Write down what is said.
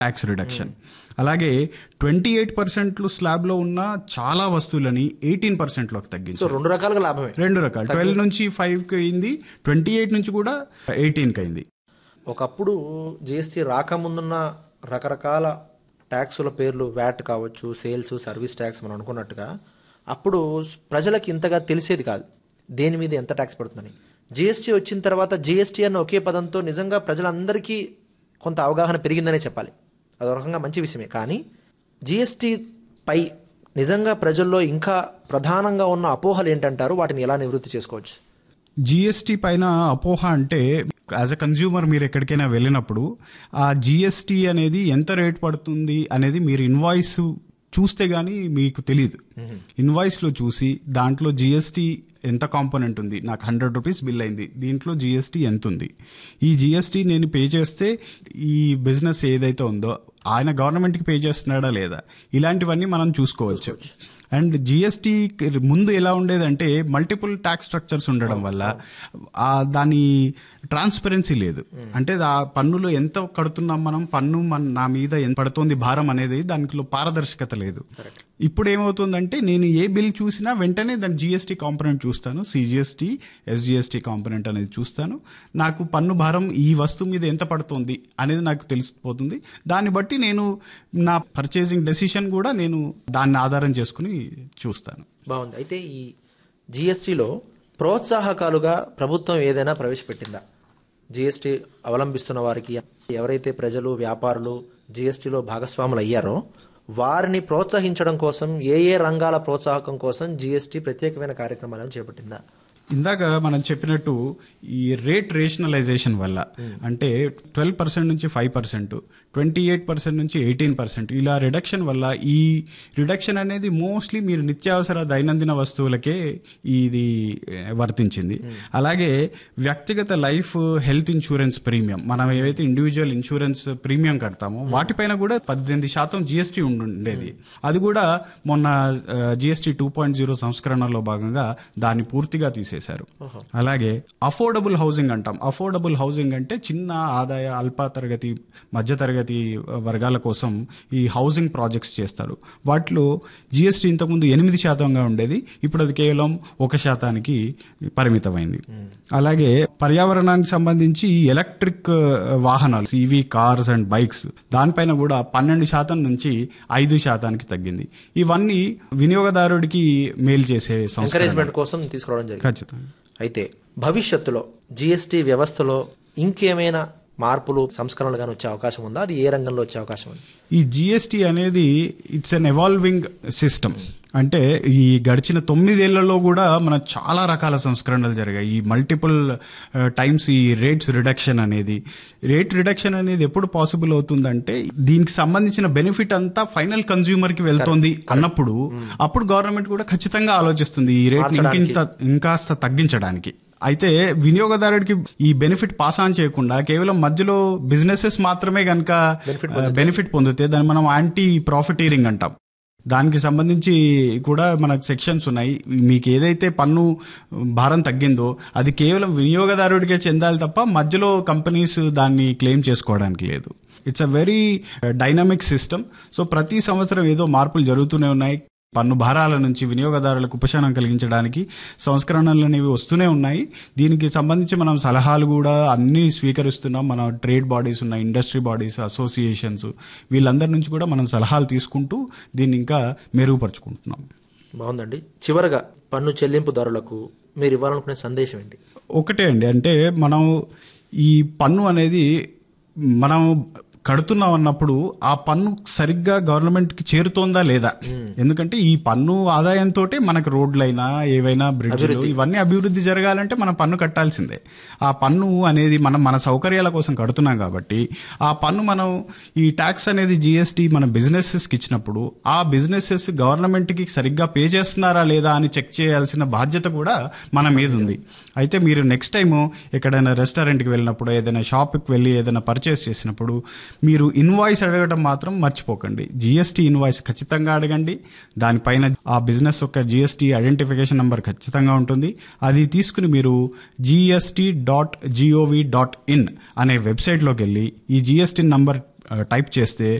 tax reduction అలాగే twenty eight పర్సెంట్లు స్లాబ్లో ఉన్న చాలా వస్తువులని ఎయిటీన్ పర్సెంట్లోకి సో తగ్గించారు రెండు రకాలుగా లాభమే రెండు రకాలు ట్వెల్వ్ నుంచి ఫైవ్కి అయింది ట్వంటీ ఎయిట్ నుంచి కూడా ఎయిటీన్కి అయింది ఒకప్పుడు జిఎస్టీ రాకముందున్న రకరకాల ట్యాక్సుల పేర్లు వ్యాట్ కావచ్చు సేల్స్ సర్వీస్ ట్యాక్స్ మనం అనుకున్నట్టుగా అప్పుడు ప్రజలకు ఇంతగా తెలిసేది కాదు దేని మీద ఎంత ట్యాక్స్ పడుతుందని జిఎస్టీ వచ్చిన తర్వాత జిఎస్టీ అన్న ఒకే పదంతో నిజంగా ప్రజలందరికీ కొంత అవగాహన పెరిగిందనే చెప్పాలి అదొక రకంగా మంచి విషయమే కానీ జిఎస్టీ పై నిజంగా ప్రజల్లో ఇంకా ప్రధానంగా ఉన్న అపోహలు ఏంటంటారు వాటిని ఎలా నివృత్తి చేసుకోవచ్చు జిఎస్టీ పైన అపోహ అంటే యాజ్ అ కన్జ్యూమర్ మీరు ఎక్కడికైనా వెళ్ళినప్పుడు ఆ జిఎస్టీ అనేది ఎంత రేట్ పడుతుంది అనేది మీరు ఇన్వాయిస్ చూస్తే గానీ మీకు తెలియదు ఇన్వాయిస్ లో చూసి దాంట్లో జిఎస్టీ ఎంత కాంపోనెంట్ ఉంది నాకు హండ్రెడ్ రూపీస్ బిల్ అయింది దీంట్లో జిఎస్టీ ఎంత ఉంది ఈ జిఎస్టీ నేను పే చేస్తే ఈ బిజినెస్ ఏదైతే ఉందో ఆయన గవర్నమెంట్కి పే చేస్తున్నాడా లేదా ఇలాంటివన్నీ మనం చూసుకోవచ్చు అండ్ జిఎస్టీ ముందు ఎలా ఉండేదంటే మల్టిపుల్ ట్యాక్స్ స్ట్రక్చర్స్ ఉండడం వల్ల ఆ దాని ట్రాన్స్పరెన్సీ లేదు అంటే ఆ పన్నులో ఎంత కడుతున్నాం మనం పన్ను మన నా మీద ఎంత పడుతుంది భారం అనేది దానిలో పారదర్శకత లేదు ఇప్పుడు ఏమవుతుందంటే నేను ఏ బిల్ చూసినా వెంటనే దాని జిఎస్టీ కాంపనెంట్ చూస్తాను సిజిఎస్టీ ఎస్జిఎస్టీ కాంపనెంట్ అనేది చూస్తాను నాకు పన్ను భారం ఈ వస్తువు మీద ఎంత పడుతుంది అనేది నాకు తెలిసిపోతుంది దాన్ని బట్టి నేను నా పర్చేసింగ్ డెసిషన్ కూడా నేను దాన్ని ఆధారం చేసుకుని చూస్తాను బాగుంది అయితే ఈ జిఎస్టీలో ప్రోత్సాహకాలుగా ప్రభుత్వం ఏదైనా ప్రవేశపెట్టిందా జిఎస్టీ అవలంబిస్తున్న వారికి ఎవరైతే ప్రజలు వ్యాపారులు జిఎస్టీలో భాగస్వాములు అయ్యారో వారిని ప్రోత్సహించడం కోసం ఏ ఏ రంగాల ప్రోత్సాహకం కోసం జిఎస్టీ ప్రత్యేకమైన కార్యక్రమాలను చేపట్టిందా ఇందాక మనం చెప్పినట్టు ఈ రేట్ రేషనలైజేషన్ వల్ల అంటే ట్వెల్వ్ పర్సెంట్ నుంచి five percent twenty eight percent నుంచి ఎయిటీన్ పర్సెంట్ ఇలా రిడక్షన్ వల్ల ఈ రిడక్షన్ అనేది మోస్ట్లీ మీరు నిత్యావసర దైనందిన వస్తువులకే ఇది ఏ, వర్తించింది అలాగే వ్యక్తిగత లైఫ్ హెల్త్ ఇన్సూరెన్స్ ప్రీమియం మనం ఏవైతే ఇండివిజువల్ ఇన్సూరెన్స్ ప్రీమియం కడతామో వాటిపైన కూడా పద్దెనిమిది శాతం జిఎస్టీ ఉండేది అది కూడా మొన్న జిఎస్టీ టూ పాయింట్ జీరో సంస్కరణలో భాగంగా దాన్ని పూర్తిగా తీసేశారు అలాగే అఫోర్డబుల్ హౌసింగ్ అంటాం అఫోర్డబుల్ హౌసింగ్ అంటే చిన్న ఆదాయ అల్ప తరగతి మధ్య తరగతి వర్గాల కోసం ఈ హౌసింగ్ ప్రాజెక్ట్స్ చేస్తారు వాటిలో జిఎస్టీ ఇంతకుముందు ఎనిమిది శాతంగా ఉండేది ఇప్పుడు అది కేవలం ఒక శాతానికి పరిమితమైంది అలాగే పర్యావరణానికి సంబంధించి ఎలక్ట్రిక్ వాహనాలు ఈవీ కార్స్ అండ్ బైక్స్ దానిపైన కూడా పన్నెండు శాతం నుంచి ఐదు శాతానికి తగ్గింది ఇవన్నీ వినియోగదారుడికి మేలు చేసే సంస్కరణ ఎంకరేజ్మెంట్ కోసం తీసుకురావడం జరిగింది ఖచ్చితంగా అయితే భవిష్యత్తులో జిఎస్టీ వ్యవస్థలో ఇంకేమైనా మార్పులు సంస్కరణలు కానీ వచ్చే అవకాశం ఉందా అది ఏ రంగంలో వచ్చే అవకాశం ఉంది ఈ జిఎస్టీ అనేది ఇట్స్ అన్ ఎవాల్వింగ్ సిస్టమ్ అంటే ఈ గడిచిన తొమ్మిదేళ్లలో కూడా మన చాలా రకాల సంస్కరణలు జరిగాయి ఈ మల్టిపుల్ టైమ్స్ ఈ రేట్స్ రిడక్షన్ అనేది రేట్ రిడక్షన్ అనేది ఎప్పుడు పాసిబుల్ అవుతుందంటే దీనికి సంబంధించిన బెనిఫిట్ అంతా ఫైనల్ కన్జ్యూమర్ కి వెళ్తోంది అన్నప్పుడు అప్పుడు గవర్నమెంట్ కూడా ఖచ్చితంగా ఆలోచిస్తుంది ఈ రేట్ ఇంకింత ఇంకాస్త తగ్గించడానికి అయితే వినియోగదారుడికి ఈ బెనిఫిట్ పాస్ ఆన్ చేయకుండా కేవలం మధ్యలో బిజినెసెస్ మాత్రమే కనుక బెనిఫిట్ పొందితే దాన్ని మనం యాంటీ ప్రాఫిటీరింగ్ అంటాం దానికి సంబంధించి కూడా మనకు సెక్షన్స్ ఉన్నాయి మీకు ఏదైతే పన్ను భారం తగ్గిందో అది కేవలం వినియోగదారుడికే చెందాలి తప్ప మధ్యలో కంపెనీస్ దాన్ని క్లెయిమ్ చేసుకోవడానికి లేదు it's a very dynamic system so ప్రతి సంవత్సరం ఏదో మార్పులు జరుగుతూనే ఉన్నాయి పన్ను భారాల నుంచి వినియోగదారులకు ఉపశమనం కలిగించడానికి సంస్కరణలు అనేవి వస్తూనే ఉన్నాయి దీనికి సంబంధించి మనం సలహాలు కూడా అన్ని స్వీకరిస్తున్నాం మన ట్రేడ్ బాడీస్ ఉన్నాయి ఇండస్ట్రీ బాడీస్ అసోసియేషన్స్ వీళ్ళందరి నుంచి కూడా మనం సలహాలు తీసుకుంటూ దీన్ని ఇంకా మెరుగుపరుచుకుంటున్నాం బాగుందండి చివరగా పన్ను చెల్లింపుదారులకు మీరు ఇవ్వాలనుకునే సందేశం ఏంటి ఒకటే అండి అంటే మనం ఈ పన్ను అనేది మనం కడుతున్నాం అన్నప్పుడు ఆ పన్ను సరిగ్గా గవర్నమెంట్ కి చేరుతోందా లేదా ఎందుకంటే ఈ పన్ను ఆదాయంతో మనకు రోడ్లైనా ఏవైనా బ్రిడ్జ్లు ఇవన్నీ అభివృద్ధి జరగాలంటే మనం పన్ను కట్టాల్సిందే ఆ పన్ను అనేది మనం మన సౌకర్యాల కోసం కడుతున్నాం కాబట్టి ఆ పన్ను మనం ఈ ట్యాక్స్ అనేది జిఎస్టీ మన బిజినెసెస్ కి ఇచ్చినప్పుడు ఆ బిజినెసెస్ గవర్నమెంట్ కి సరిగ్గా పే చేస్తున్నారా లేదా అని చెక్ చేయాల్సిన బాధ్యత కూడా మన మీద ఉంది అయితే మీరు నెక్స్ట్ టైం ఎక్కడైనా రెస్టారెంట్కి వెళ్ళినప్పుడు ఏదైనా షాప్కి వెళ్ళి ఏదైనా పర్చేస్ చేసినప్పుడు మీరు ఇన్వాయిస్ అడగడం మాత్రం మర్చిపోకండి జిఎస్టీ ఇన్వాయిస్ ఖచ్చితంగా అడగండి దానిపైన ఆ బిజినెస్ యొక్క జిఎస్టీ ఐడెంటిఫికేషన్ నంబర్ ఖచ్చితంగా ఉంటుంది అది తీసుకుని మీరు GST dot GOV dot IN అనే వెబ్సైట్లోకి వెళ్ళి ఈ జిఎస్టీ నంబర్ టైప్ చేస్తే